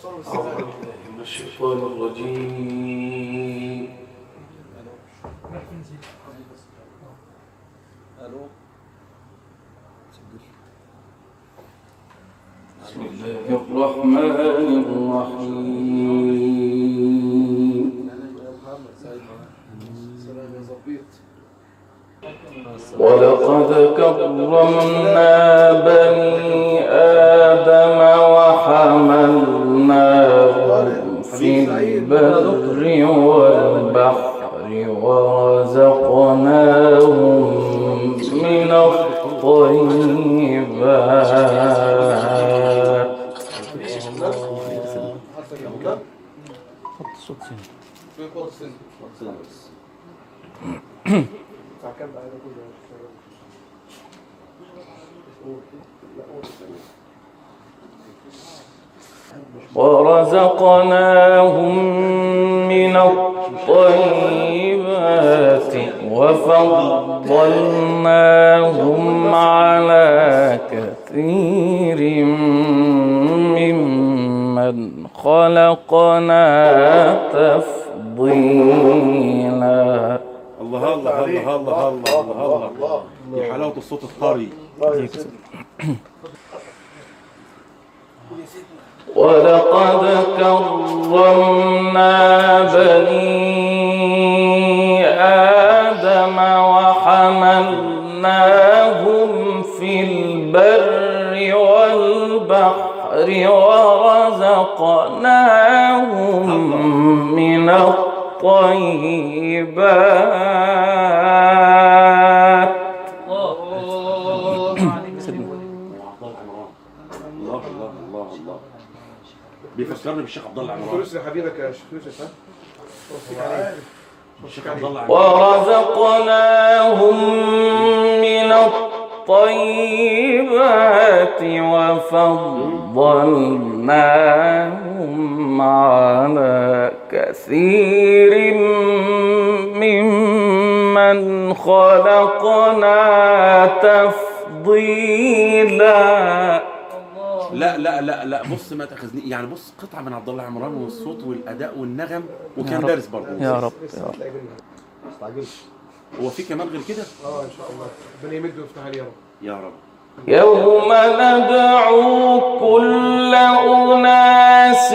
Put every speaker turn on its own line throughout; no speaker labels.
من الشيطان الرجيم بسم الله الرحمن الرحيم ولقد كرمنا بني آدم وحملناهم في البر والبحر ورزقناهم من الطيبات ورزقناهم من الطيبات وفضلناهم على كثير ممن خلقنا تفضيلا
الله الله الله الله الله الله الله يا حلاوة الصوت الطري
ولقد كرمنا بني آدم وحملناهم في البر والبحر ورزقناهم من الطيبات
الله الله الله الله بيفكرني بالشيخ عبد الله عمران
فلوس لحبيبك يا شيخ يوسف ها
الشيخ عبد الله عمران
ورزقناهم من الطيبات وفضلناهم على كثير ممن خلقنا تفضيلا
لا لا لا لا بص ما تاخذني يعني بص قطعه من عبد الله عمران والصوت والاداء والنغم وكان
رب.
دارس برضه
يا رب يا رب
هو في كمان غير كده
اه ان شاء الله ربنا يمد ويفتح عليه يا رب
يا رب
يوم ندعو كل أناس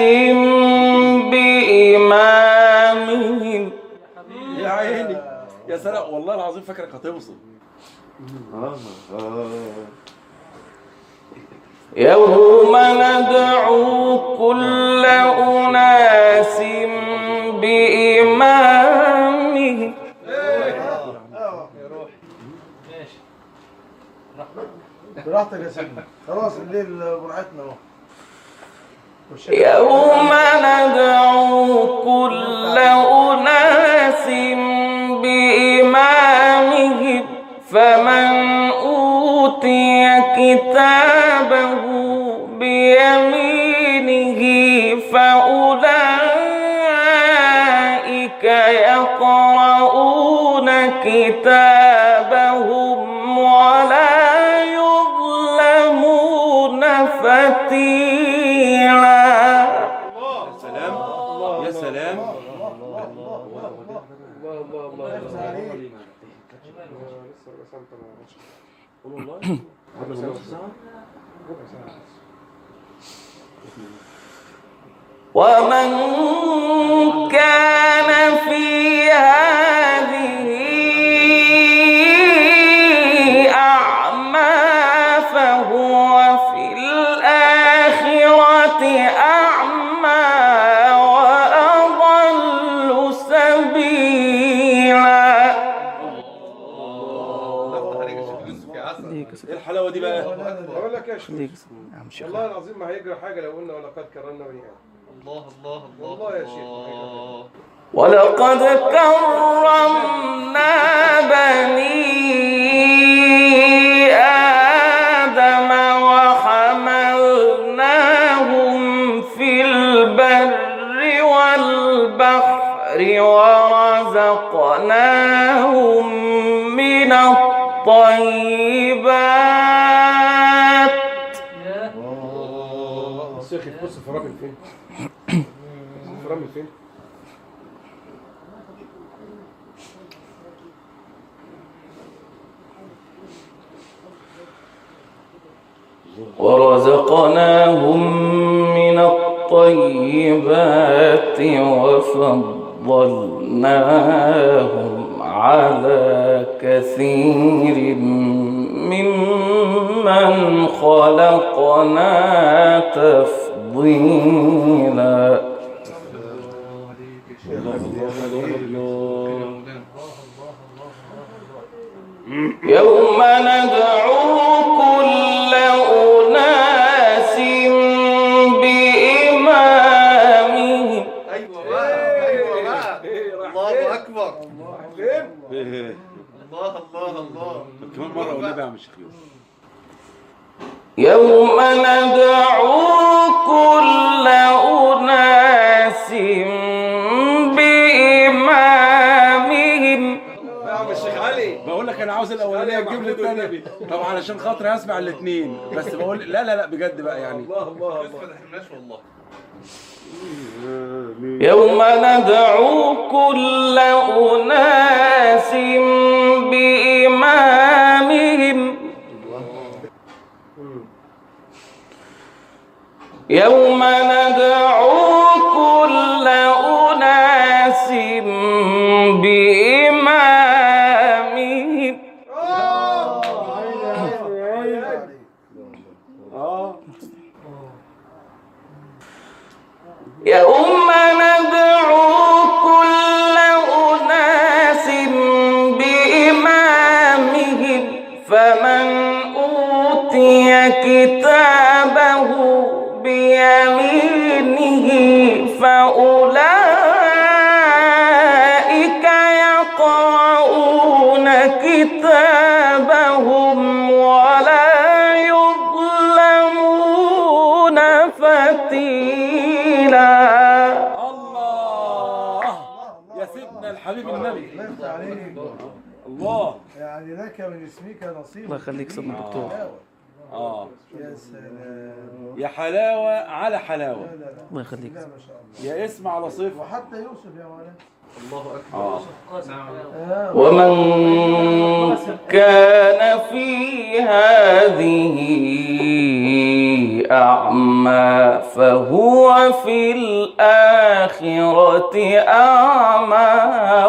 بإمامهم
يا عيني يا سلام والله العظيم فاكرك هتوصل
يوم ندعو كل أناس بإمامهم
براحتك يا سيدنا خلاص الليل براحتنا اهو
يوم ندعو كل أناس بإمامهم فمن أوتي كتابه بيمينه فأولئك يقرؤون كتابهم ولا يظلمون فتيلا
يا سلام يا سلام
الله الله الله
يفتح عليك
لسه رسمت انا
قول والله قبل ما نص ساعه
ربع ساعه
ومن كان في هذه أعمى فهو في الآخرة أعمى وأضل سبيلا
ايه الحلاوه دي بقى
اقول لك يا شيخ والله العظيم ما هيجرى حاجه لو قلنا ولقد كرمنا بني ادم
الله الله الله
والله يا شيخ
الله.
ولقد كرمنا بني آدم وحملناهم في البر والبحر ورزقناهم من الطيبات
الشيخ بص في الراجل فين رامي فين؟
ورزقناهم من الطيبات وفضلناهم على كثير ممن خلقنا تفضيلا يوم ندعو كل أناس بإمامهم
ايوه بقى ايوه بقى الله اكبر
فين؟
الله الله الله
كمان مره والنبي يا عم الشيخ يوسف
يوم ندعو كل أناس بإمامهم
يا عم الشيخ علي
بقول لك انا عاوز الاولانيه تجيب لي الثانيه طب علشان خاطري اسمع الاثنين بس بقول لا لا لا بجد بقى يعني
الله الله
يوسف
الله
ما تحرمناش والله
يوم ندعو كل أناس بإمامهم يوم ندعو كل أناس بإمامهم يوم ندعو كل أناس بإمامهم فمن أوتي كتابه بيمينه فأولئك يقرؤون كتابهم ولا يظلمون فتيلا
الله يا سيدنا الحبيب النبي
الله يفتح عليك
الله
يعني لك من اسمك نصيب
الله يخليك سيدنا الدكتور
اه
يا سلام
يا حلاوه على حلاوه
لا لا لا
الله يخليك
لا ما شاء الله
يا اسم على صفر
وحتى يوسف يا مولانا
الله اكبر
اه
آه.
ومن كان في هذه أعمى فهو في الآخرة أعمى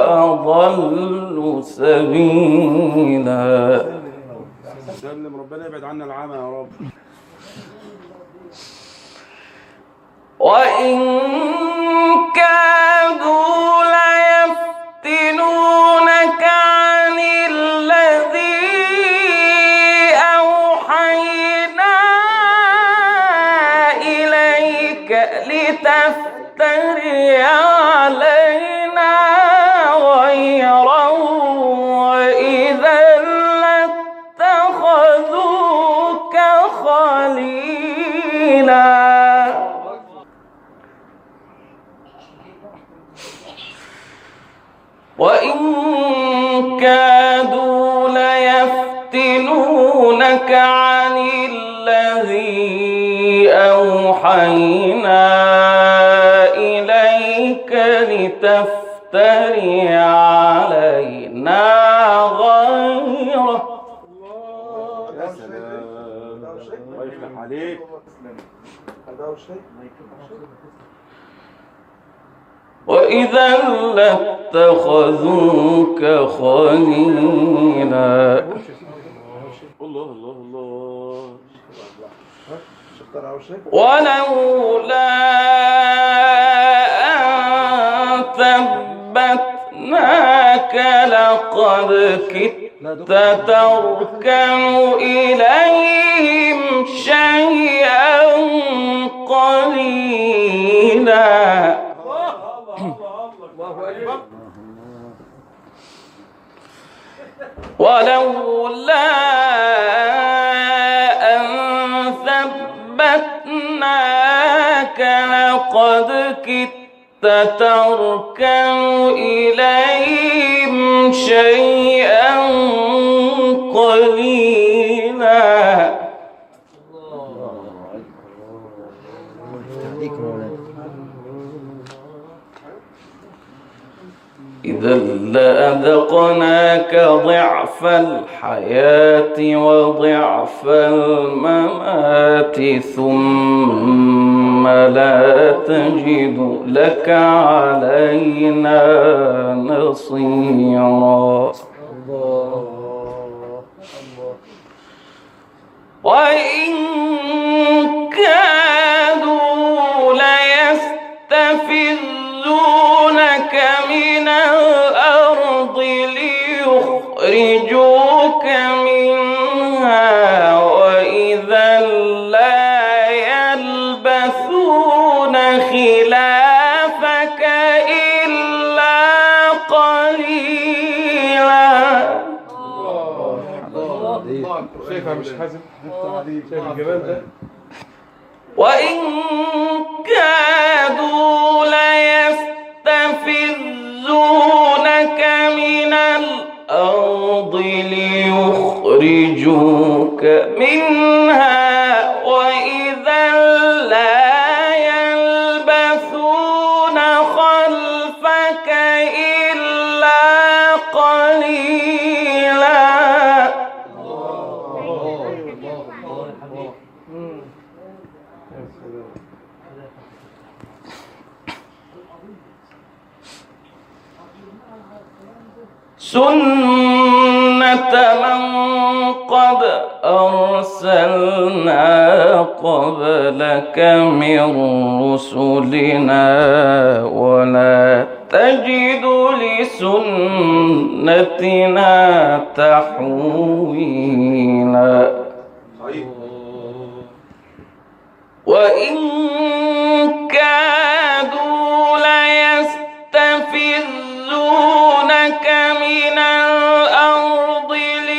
وأضل سبيلا
سلم ربنا يبعد عنا العمى يا رب
وإن كادوا ليفتنونك عن الذي أوحينا إليك لتفتري علينا غيره وإذا لاتخذوك خليلا وإن كادوا ليفتنونك عن الذي أوحينا إليك لتفتري علينا غيره
يا سلام الله يفتح عليك
هذا شيء
وإذا لاتخذوك خليلا
الله الله الله
شفتر أو شيء
ولولا أن ثبتناك لقد كدت تركن إليهم شيئا قليلا
الله اكبر
ولولا أن ثبتناك لقد كدت تركن إليهم شيئا قليلا
عليك مولانا
إذا لأذقناك ضعف الحياة وضعف الممات ثم لا تجد لك علينا نصيرا وإن كادوا ليستفزونك من الأرض ليخرجوك منها وإذا لا يلبثون خلافك إلا قليلا
شايفها مش حازم شايف الجمال ده
وإن كادوا ليستفزونك من الأرض ليخرجوك منها وإذا لا يلبثون خلفك إلا قليلا سنة من قد أرسلنا قبلك من رسلنا ولا تجد لسنتنا تحويلا وإن كادوا ليستفزونك من الأرض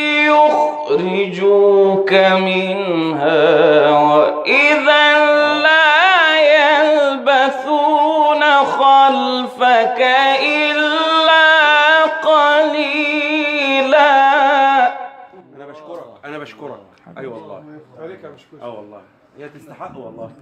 ليخرجوك منها وإذا لا يلبثون خلفك إلا قليلا
انا بشكرك انا بشكرك اي أيوة والله
عليك يا مشكور
اه والله هي تستحق والله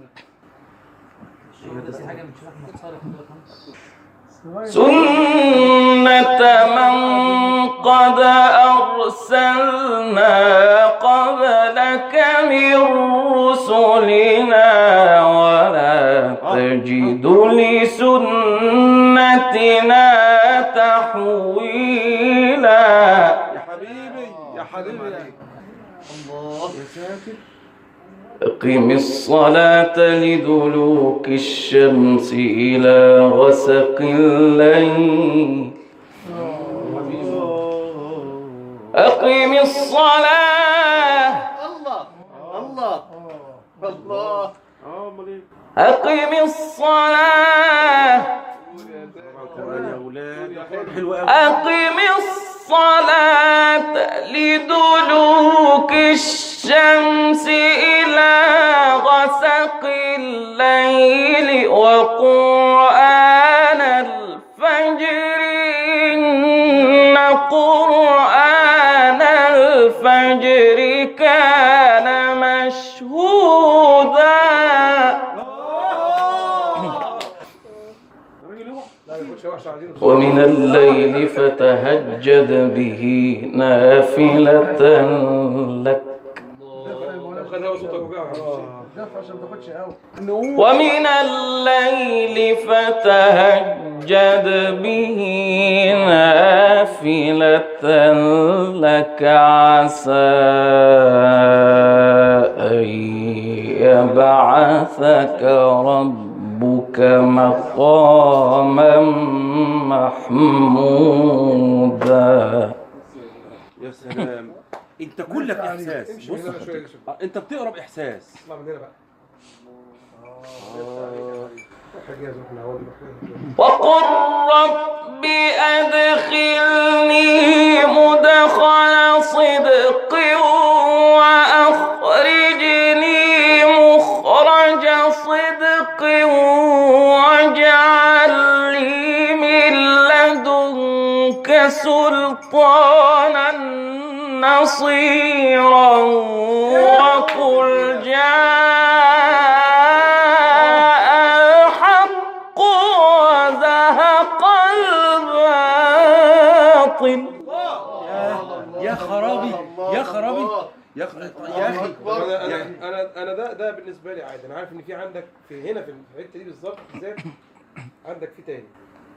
سنة من قد أرسلنا قبلك من رسلنا ولا تجد لسنتنا تحويلا
يا حبيبي يا حبيبي يا ساتر
أقم الصلاة لدلوك الشمس إلى غسق الليل أقم الصلاة
الله الله الله
اه امال ايه
أقم الصلاة
كمان يا اولاد حلوه قوي
أقم الصلاة لدلوك الشمس إلى غسق الليل وقرآن الفجر إن قرآن الفجر كان مشهودا
لا يخش وحش عايزين
ومن الليل فتهجد به نافلة لك
لو خد هوا صوتك وجعها
دفع عشان ما تاخدش قوي
ومن الليل فتهجد به نافلة لك عسى أن يبعثك ربك مقاما محمودا
يا سلام انت كلك احساس
امشي
بص
من هنا شويه
آه، انت بتقرا باحساس
اطلع من هنا بقى حاجه احنا هقول
وقل رب أدخلني مدخل صدق وأخرجني مخرج صدق واجعل لي من لدنك سلطانا نصيرا وقل جاء الحق
يا اخي يا اخي
طب انا
يعني
انا انا انا ده ده بالنسبه لي عادي انا عارف ان في عندك في هنا في الحته دي بالظبط بالذات عندك في تاني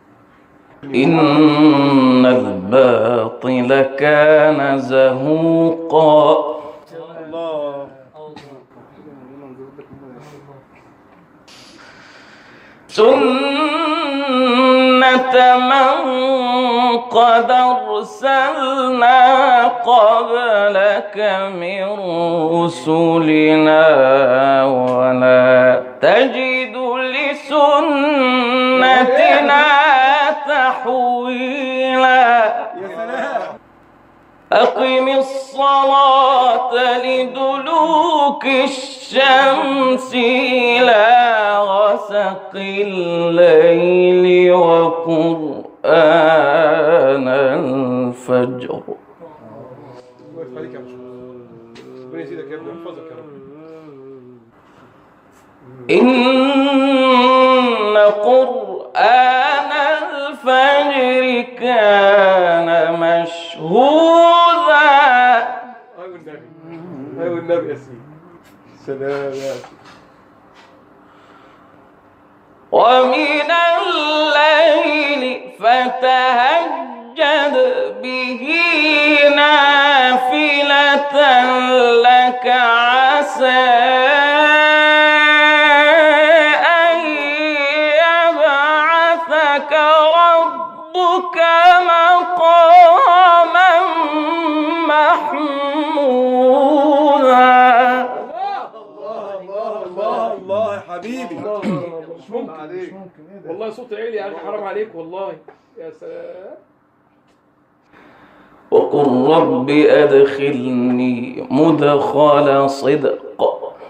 إن الباطل كان زهوقا
الله
سنة من قد أرسلنا قبلك من رسلنا ولا تجد لسنتنا تحويلا
يا سلام
أقم الصلاة لدلوك الشمس إلى غسق الليل وقرآن الفجر
الله يفتح عليك يا باشمهندس ربنا يزيدك يا ابني ويحفظك يا رب
إن قرآن الفجر كان مشهودا
ايوه النبي ايوه النبي يا سيدي سلام يا سيدي
ومن الليل فتهجد به نافلة لك عسى أن يبعثك ربك مقاما محمودا
الله الله الله يا حبيبي
مش ممكن
عليك
والله صوت عالي يا اخي حرام عليك والله يا سلام
وقل رب أدخلني مدخل صدق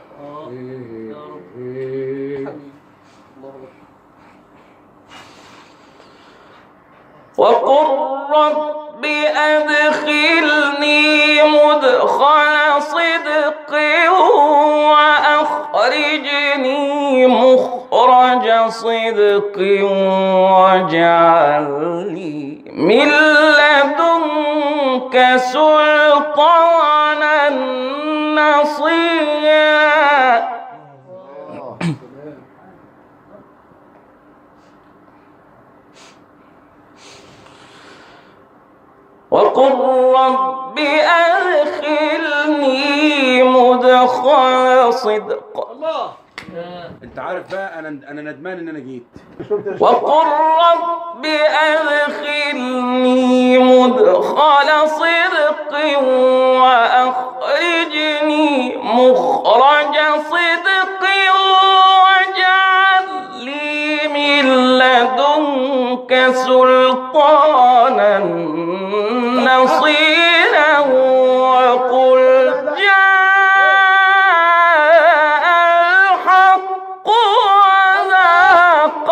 وقل رب أدخلني مدخل صدق وأخرجني مخرج صدق واجعل لي من لدنك سلطانا نصيرا وقل رب أدخلني مدخل صدق
الله
انت عارف بقى انا انا ندمان ان انا جيت
وقل رب أدخلني مدخل صدق وأخرجني مخرج صدق واجعل لي من لدنك سلطانا نصيرا وقل جاء الحق وذاق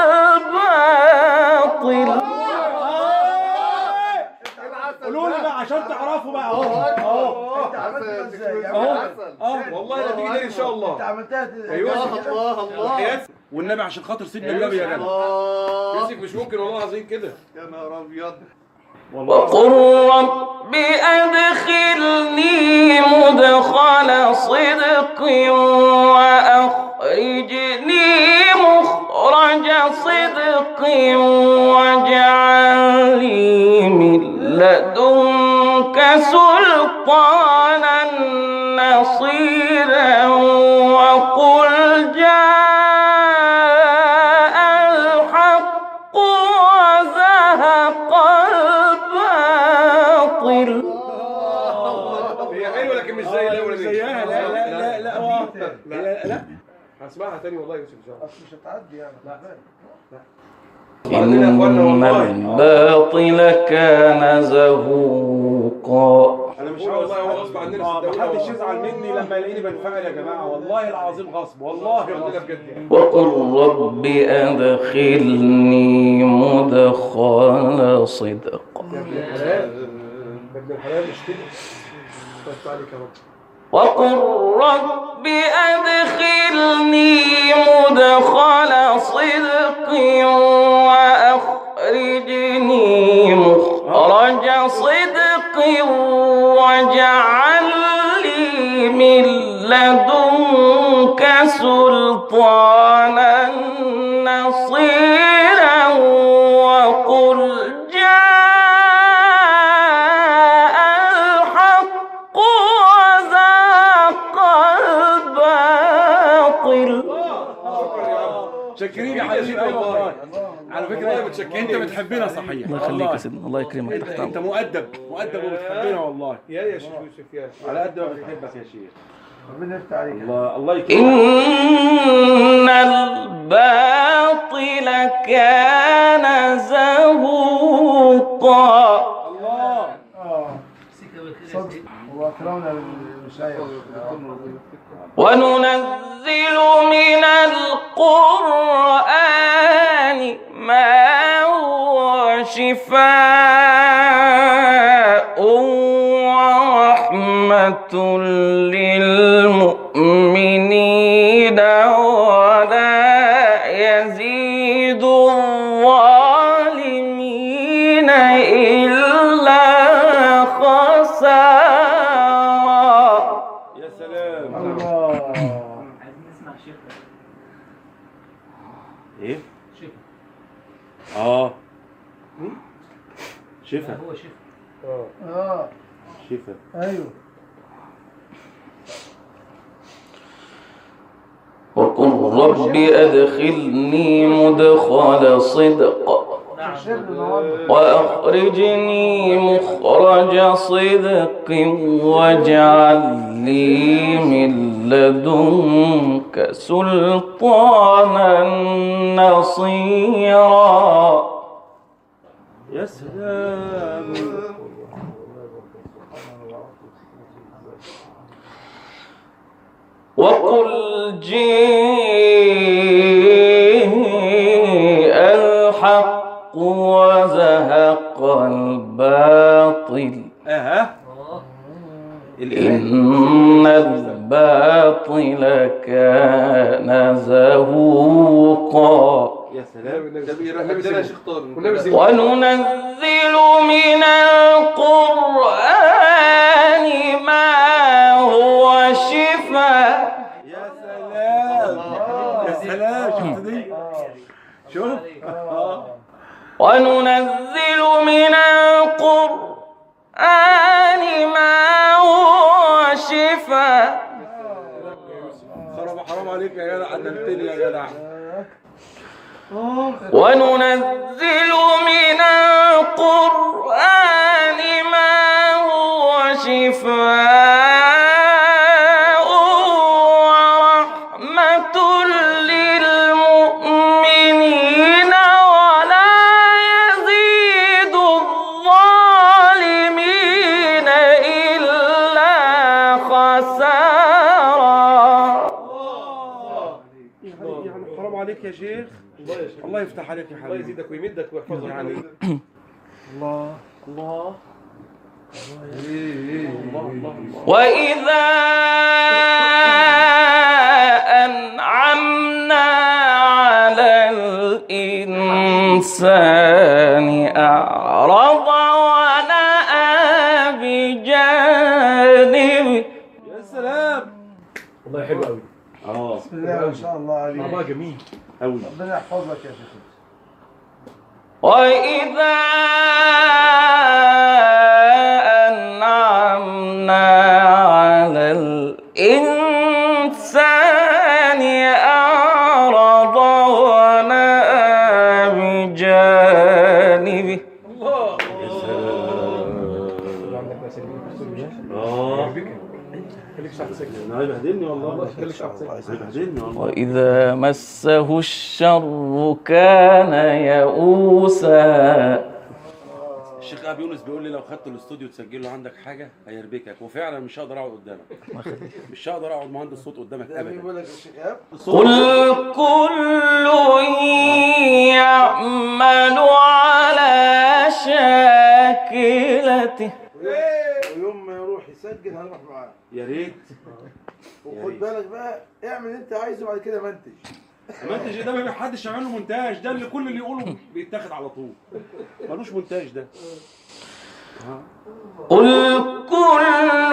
الباطل
قولوا لي بقى عشان تعرفوا بقى اهو اهو
انت عملتها ازاي
أهو.
عسل
اه
والله لا تيجي تاني ان شاء
انت
الله
عملتها
أيوة.
الله الله
والنبي عشان خاطر سيدنا النبي يا جدع
الله
يوسف مش ممكن والله العظيم كده
يا نهار ابيض
وقل رب أدخلني مدخل صدق وأخرجني مخرج صدق واجعل لي من لدنك سلطانا نصيرا وقل جاء الحق وزهق الباطل
هي حلوه لكن مش زي الاول
زيها لا لا لا لا هو- لا لا
هسمعها تاني والله يا يوسف ان شاء الله
اصل مش هتعدي يعني
إن الباطل كان زهوقا
انا مش
والله
عاوز
هو غصب عننا
آه،
صدقوني
محدش
هو-
يزعل مني لما يلاقيني بنفعل يا جماعه والله العظيم غصب والله
عندنا
العظيم
بجد يعني
وقل رب أدخلني مدخل صدق
يا ابن الحلال يا ابن الحلال مش كده الله يفتح عليك يا رب
وقل رب أدخلني مدخل صدق وأخرجني مخرج صدق واجعل لي
شاكرين يا حبيبي ايوه والله على فكره انت بتحبنا صحيح
الله يخليك يا سيدنا الله يكرمك تحت
انت
امرك
مؤدب مؤدب وبتحبنا والله
يا يا شيخ يوسف يا
على قد ما بتحبك يا شيخ
ربنا يفتح عليك
الله الله يكرمك
إن الباطل كان زهوقا
الله
اه صدق واكرمنا بالمشايخ
وننزل من القرآن ما هو شفاء ورحمة للمؤمنين ولا يزيد الظالمين إلا خسارا
يا سلام
الله
ايه اه شفا
اه
شفا
ايوه
وقل رب أدخلني مدخل صدق
شرب النهارده
وأخرجني مخرج صدق واجعل لي من لدنك سلطانا نصيرا
يا سلام
وقل جيء الحق وزهق الباطل
اها
إن الباطل كان زهوقا
يا سلام
والنبي سيبه. والنبي سيبه.
وننزل من القرآن ما هو شفاء
يا سلام يا سلام شفت دي شوف آه.
وننزل من القرآن ما هو شفاء
حرام حرام عليك يا جدع عدلتني يا جدع
وننزل من القرآن ما هو شفاء ورحمة للمؤمنين ولا يزيد الظالمين إلا خسارا
يعني يعني حرام عليك يا شيخ الله يفتح عليك يا
الله
حبيبي
يزيدك ويمدك ويحفظك
يعني
الله
الله
وإذا أنعمنا على الإنسان أعرض ونأى بجانبه
يا سلام
والله حلو قوي
اه
بسم الله ما شاء الله عليك
طعمها جميل
قوي
ربنا يحفظك يا شيخ
وإذا أنعمنا على الإنسان أعرض ونأى بجانبه
يا سلام
عندك ناس اللي بيكسروا
اه
خليك شخص ساكت
انا هيبهدلني والله
خليك شخص ساكت
هيبهدلني والله
وإذا مسه الشر كان يئوسا
الشيخ ابي يونس بيقول لي لو خدت الاستوديو تسجل له عندك حاجه هيربكك وفعلا مش هقدر اقعد قدامك مش هقدر اقعد مهندس صوت قدامك ابدا
بيقول لك الشيخ ايهاب
قل كل يعمل على شاكلته
ويوم ما يروح يسجل هنروح معاه
يا ريت
وخد بالك بقى اعمل اللي انت عايزه بعد كده منتج
المنتج ده ما حدش يعمل له مونتاج ده اللي كل اللي يقوله بيتاخد على طول ملوش مونتاج ده
قل كل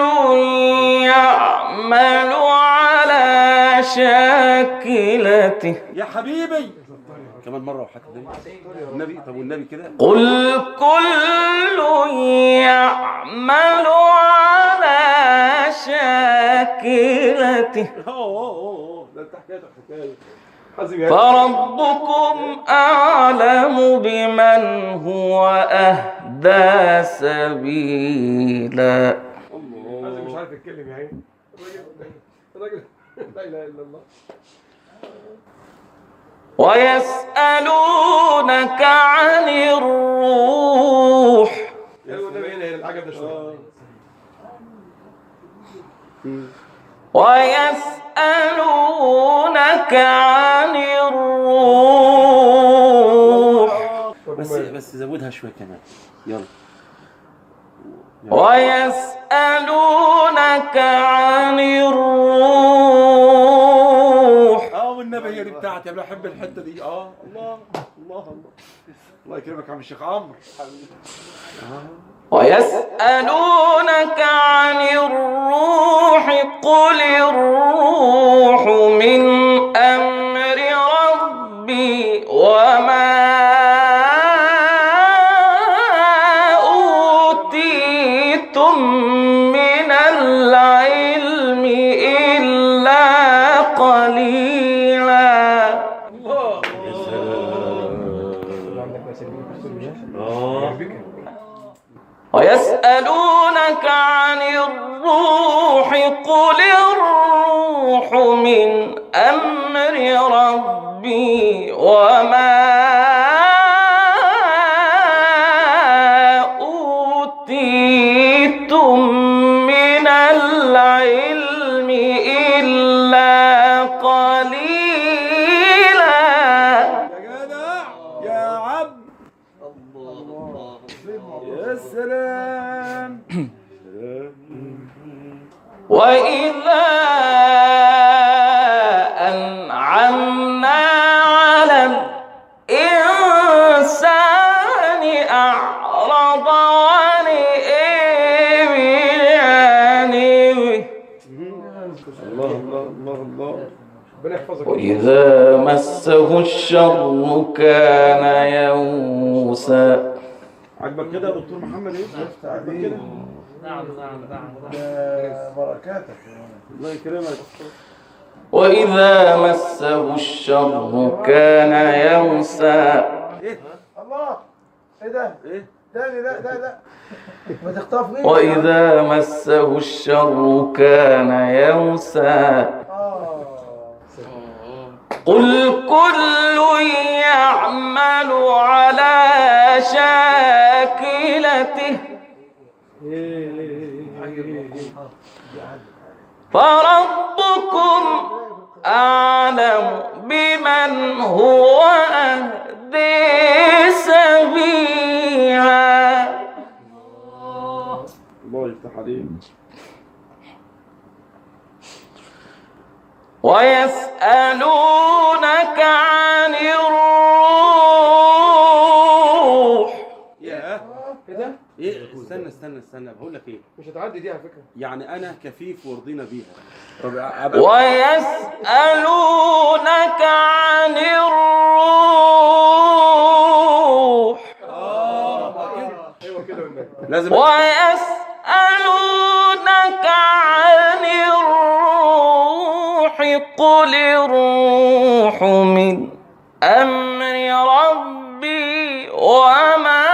يعمل على شاكلته
يا حبيبي كمان مره وحتى النبي النبي طب والنبي كده
قل كل يعمل على شاكلته
اوه اوه اوه ده انت حكايتك حكايه
حازم يا
فربكم أعلم بمن هو أهدى سبيلا
حازم مش عارف يتكلم يا عيني الراجل الراجل لا اله الا الله
ويسألونك عن الروح
يا والنبي هنا هنا العجب ده شويه
ويسألونك عن الروح
بس بس زودها شويه كمان يلا
ويسألونك عن الروح
اه والنبي هي دي بتاعتي انا بحب الحته دي اه الله الله الله الله يكرمك يا عم الشيخ عمرو
ويسألونك عن الروح قل الروح من أمر ربي وما أوتيتم من العلم إلا قليلا ويسألونك عن الروح قل الروح من أمر ربي وما أوتيتم من العلم إلا قليلا
يا جدع يا عبد
الله
يا سلام
وإذا أنعمنا على الإنسان أعرض ونئ بجانبه
الله الله الله الله
ربنا يحفظك
وإذا مسه الشر كان يئوسا
عجبك كده يا دكتور محمد ايه؟ عجبك كده؟
ده بركاتك
الله يكرمك
وإذا مسه الشر كان يئوسا
ايه؟
الله ايه ده؟
ايه؟
تاني لا لا لا ما تخطفنيش
وإذا مسه الشر كان يئوسا
اه
قل كل يعمل على شاكلته فربكم أعلم بمن هو أهدي سبيلا
الله يفتح عليك
ويسألونك عن الروح
يا
ايه ده؟
ايه استنى استنى استنى بقول لك ايه
مش هتعدي دي على فكره
يعني انا كفيف ورضينا بيها طب أبقى-
ويسألونك عن الروح
ايوه كده والنبي
لازم
ويسألونك عن الروح قل الروح من أمر ربي وما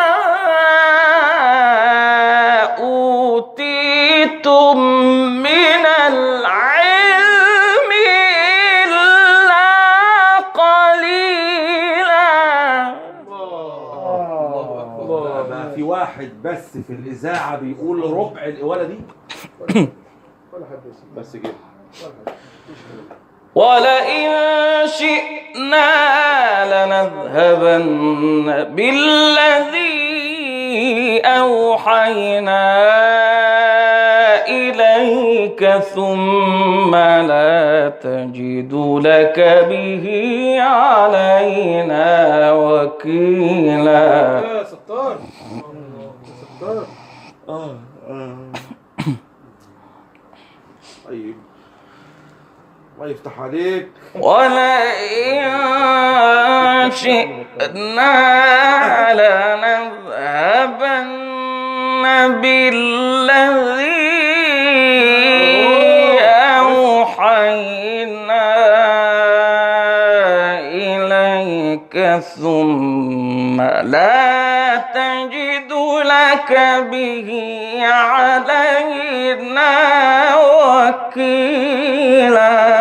أوتيتم من العلم إلا قليلا
الله
بقى في واحد بس في الاذاعه بيقول ربع القواله دي
ولا حد يسمع
بس كده
ولئن شئنا لنذهبن بالذي أوحينا إليك ثم لا تجد لك به علينا وكيلا
يا ستار ستار
طيب الله يفتح عليك
ولئن شئنا لنذهبن بالذي أوحينا إليك ثم لا تجد لك به علينا وكيلا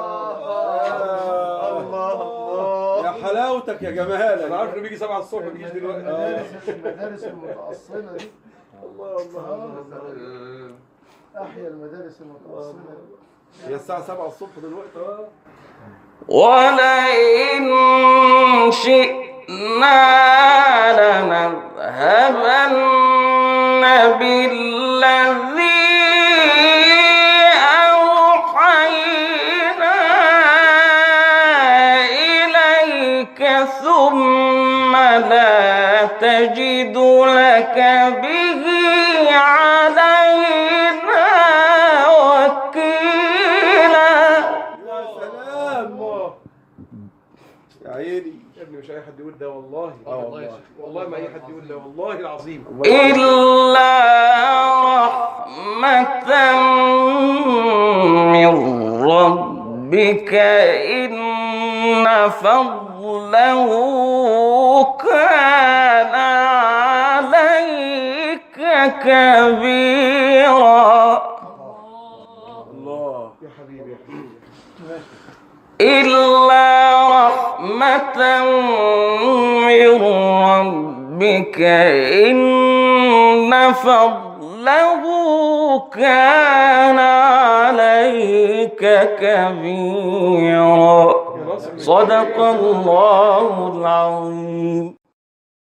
الله الله يا حلاوتك يا جمال
انا عارف انه بيجي 7 الصبح ما بيجيش دلوقتي
المدارس المدارس المتأصلة دي
الله الله الله
أحيا المدارس المتأصلة
هي الساعة 7 الصبح دلوقتي
ولئن شئنا لنذهبن بالذي أوحينا إليك ثم لا تجد لك به علينا وكيلا
يا سلام يا عيني
يا ابني مش اي حد يقول ده والله
اه والله
والله ما اي حد يقول ده والله العظيم
إلا رحمة من ربك إن فضله كان عليك كبيرا
الله
يا حبيبي يا حبيبي
إلا رحمة من ربك إن فضله كان عليك كبيرا
يا ناصر
صدق الله العظيم